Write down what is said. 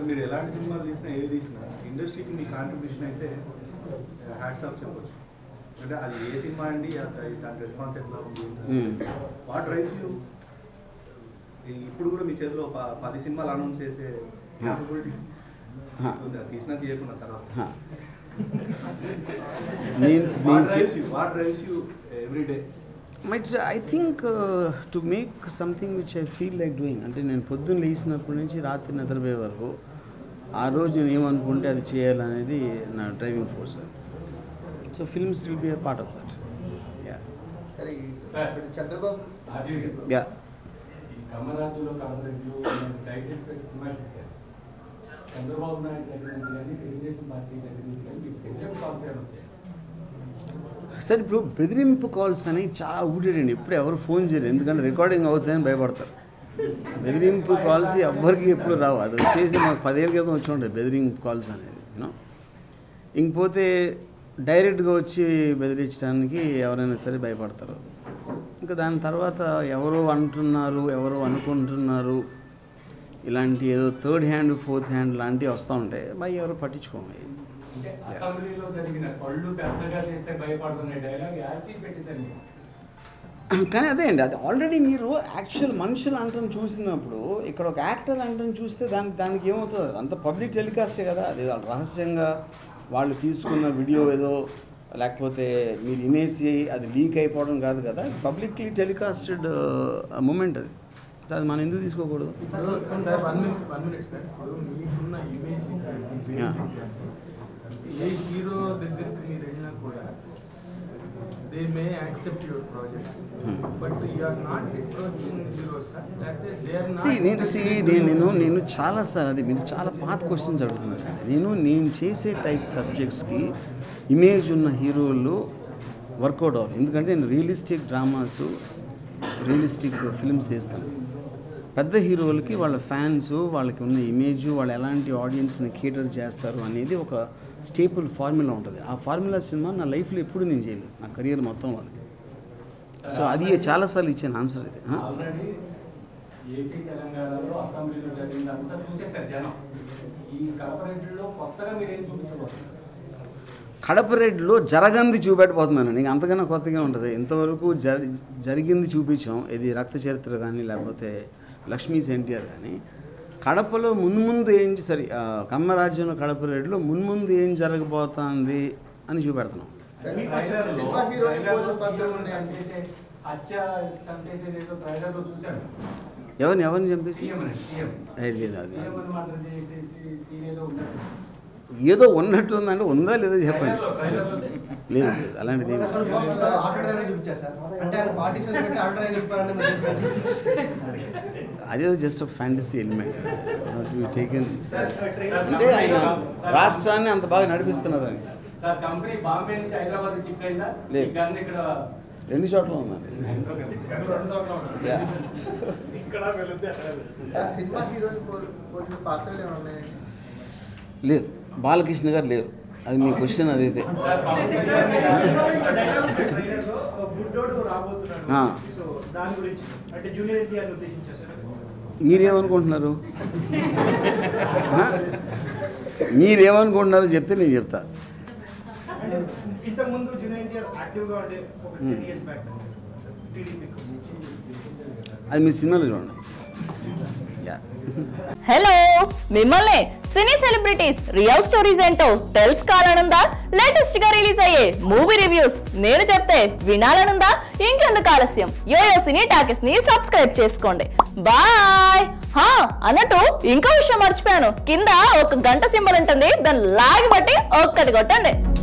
మీరు ఎలాంటి సినిమాలు తీసినా ఏది తీసినా ఇండస్ట్రీకి మీ కాంట్రిబ్యూషన్ అయితే హ్యాట్స్ ఆఫ్ చెప్పొచ్చు అంటే అది ఏ సినిమా అండి అది దాని రెస్పాన్స్ ఎట్లా ఉంది Hmm. వాట్ డ్రైవ్స్ యూ ఇప్పుడు కూడా మీ చేతిలో ప- పది సినిమాలు అనౌన్స్ చేసే capability Huh. ఉంది. అది తీసినా తీయకున్న తర్వాత హా. నేను వాట్ నేను డ్రైవ్స్ చే- you what drives you every day but I think to make something which I feel like doing అంటే నేను పొద్దున్న లేచినప్పటి నుంచి రాత్రి నిద్రపోయే వరకు ఆ రోజు నేను ఏమనుకుంటే అది చేయాలనేది నా driving force so films will be a part of that yeah సరే ఈ- సార్. ఇప్పుడు చంద్రబాబు రాజీవ్ యా ఈ కమరాజులో కాంగ్రెస్లో టైటిల్ పెట్టి సినిమా తీశారు చంద్రబాబు నాయుడు దగ్గర నుంచి కానీ తెలుగుదేశం పార్టీ దగ్గర నుంచి కానీ మీకు బెదిరింపు కాల్స్ ఏమైనా వచ్చాయి సార్ ఇప్పుడు బెదిరింపు కాల్స్ అనేవి చాలా ఊడేడండి ఎప్పుడు ఎవరు ఫోన్ చేయరు ఎందుకంటే రికార్డింగ్ అవుతుందని భయపడతారు బెదిరింపు కాల్స్ ఎవ్వరికి ఎప్పుడు రావు అది వచ్చేసి మాకు పదేళ్ళ క్రితం వచ్చి ఉంటాయి బెదిరింపు కాల్స్ అనేది యూనో ఇంకపోతే డైరెక్ట్గా వచ్చి బెదిరించడానికి ఎవరైనా సరే భయపడతారు ఇంకా దాని తర్వాత ఎవరో అంటున్నారు ఎవరో అనుకుంటున్నారు ఇలాంటి ఏదో థర్డ్ హ్యాండ్ ఫోర్త్ హ్యాండ్ లాంటివి వస్తూ ఉంటాయి మరి ఎవరు పట్టించుకోము అంటే అసెంబ్లీలో జరిగిన పళ్ళు పెద్దగా చేస్తే భయపడుతున్న డైలాగ్ యాక్టివ్ పెట్టేశారు మీరు కానీ అదే అండి అది ఆల్రెడీ మీరు యాక్చువల్ మనుషులు అంటని చూసినప్పుడు ఇక్కడ ఒక యాక్టర్ అంటని చూస్తే దానికి దానికి ఏమవుతుంది అంత పబ్లిక్ టెలికాస్టే కదా అది వాళ్ళు రహస్యంగా వాళ్ళు తీసుకున్న వీడియో ఏదో లేకపోతే మీరు ఇనేసి అది లీక్ అయిపోవడం కాదు కదా పబ్లిక్లీ టెలికాస్టెడ్ మూమెంట్ అది సో అది మనం ఎందుకు తీసుకోకూడదు sir one minute one minute sir ఇప్పుడు మీకున్న ఇమేజ్ Yeah. ఏ హీరో దగ్గరికి మీరు వెళ్ళినా కూడా they may accept your project but you are not approaching hero sir లేకపోతే దే ఆర్ సి నేను సి నేను నేను నేను చాలా సార్ అది మీరు చాలా పాత క్వశ్చన్స్ అడుగుతున్నారు నేను నేను చేసే టైప్ సబ్జెక్ట్స్కి ఇమేజ్ ఉన్న హీరోలు వర్కౌట్ అవ్వాలి ఎందుకంటే నేను రియలిస్టిక్ డ్రామాస్ రియలిస్టిక్ ఫిల్మ్స్ తీస్తాను పెద్ద హీరోలకి వాళ్ళ ఫ్యాన్స్ వాళ్ళకి ఉన్న ఇమేజ్ వాళ్ళు ఎలాంటి ఆడియన్స్ని కేటర్ చేస్తారు అనేది ఒక స్టేపుల్ ఫార్ములా ఉంటుంది ఆ ఫార్ములా సినిమా నా లైఫ్లో ఎప్పుడు నేను చేయలేదు నా కెరియర్ మొత్తంలో సో అది చాలాసార్లు ఇచ్చిన ఆన్సర్ ఇది ఆ? ఆల్రెడీ ఏపీ తెలంగాణలో అసెంబ్లీలో జరిగిందంతా చూసేశారు జనం ఈ కార్పొరేట్లో కొత్తగా మీరు ఏం చూపించబోతున్నారు కడప రెడ్లో జరగంది చూపెట్టబోతున్నాను నీకు అంతకన్నా కొత్తగా ఉంటుంది ఇంతవరకు జరి జరిగింది చూపించాం ఇది రక్త చరిత్ర కానీ లేకపోతే లక్ష్మీ ఎన్టీఆర్ కానీ కడపలో మున్ముందు ఏం సరే ఆ, కమ్మరాజ్యంలో కడప రెడ్లో మున్ముందు ఏం జరగబోతోంది అని చూపెడుతున్నాం ట్రైలర్లో సినిమా హీరోలు ట్రైలర్లో పోలీసు పాత్రలు సీఎం ఉన్నాయండి. చంపేసే హత్య చంపేసేది ఏదో ట్రైలర్లో చూశాను ఎవరిని ఎవరిని చంపేసి సీఎం అని సీఎం ఏ, లేదు అది సీఎం అని మర్డర్ చేసేసి సీన్ ఏదో ఉన్నట్టు ఏదో ఉన్నట్టుందంటే ఉందా లేదో చెప్పండి ట్రైలర్లో ట్రైలర్లో లేదు లేదు అలాంటిది ఏం లేదు. ఆటో డ్రైవర్ చూపించారు సార్ అంటే ఆయన పార్టీషన్ పెట్టి ఆటో డ్రైవర్ చెప్పారంటే మరి అదేదో జస్ట్ ఒక ఫ్యాంటసీ ఎలిమెంట్ టేకెన్ అంటే ఆయన రాష్ట్రాన్ని అంత బాగా నడిపిస్తున్నారని సార్ కంపెనీ బాంబే నుంచి హైదరాబాద్ షిఫ్ట్ అయిందా లేదు. ఈ గన్ ఇక్కడ రెండు చోట్ల ఉందండి Yeah. సార్, సినిమా హీరోని పోలిన పాత్రలు ఏమైనా ఉన్నాయండి లేదు బాలకృష్ణ గారు లేరు అది మీ క్వశ్చన్ అదైతే సార్ కంపెనీ బుడ్డోడు రాబోతున్నాడు ఆ. సో దాని గురించి అంటే జూనియర్ ఎన్టీఆర్ ఉద్దేశించారు మీరేమనుకుంటున్నారు ఆ? మీరేమనుకుంటున్నారో చెప్తే నేను చెప్తా అంటే ఇంతకుముందు జూనియర్ ఎన్టీఆర్ యాక్టివ్గా ఉండే ఒక Hmm. టెన్ ఇయర్స్ బ్యాక్ టీడీపీకి అది మీ సినిమాలో చూడండి యా హలో మిమ్మల్ని సినీ సెలబ్రిటీస్ రియల్ స్టోరీస్ ఏంటో తెలుసుకోవాలనుందా లేటెస్ట్ గా రిలీజ్ అయ్యే మూవీ రివ్యూస్ నేను చెప్తే వినాలనుందా ఇంకెందుకు ఆలస్యం యోయో సినీ టాకెస్ ని సబ్స్క్రైబ్ చేసుకోండి బాయ్ హా అన్నట్టు ఇంకో విషయం మర్చిపోయాను కింద ఒక గంట సింబల్ ఉంటుంది దాన్ని లాగి బట్టి ఒక్కటి కొట్టండి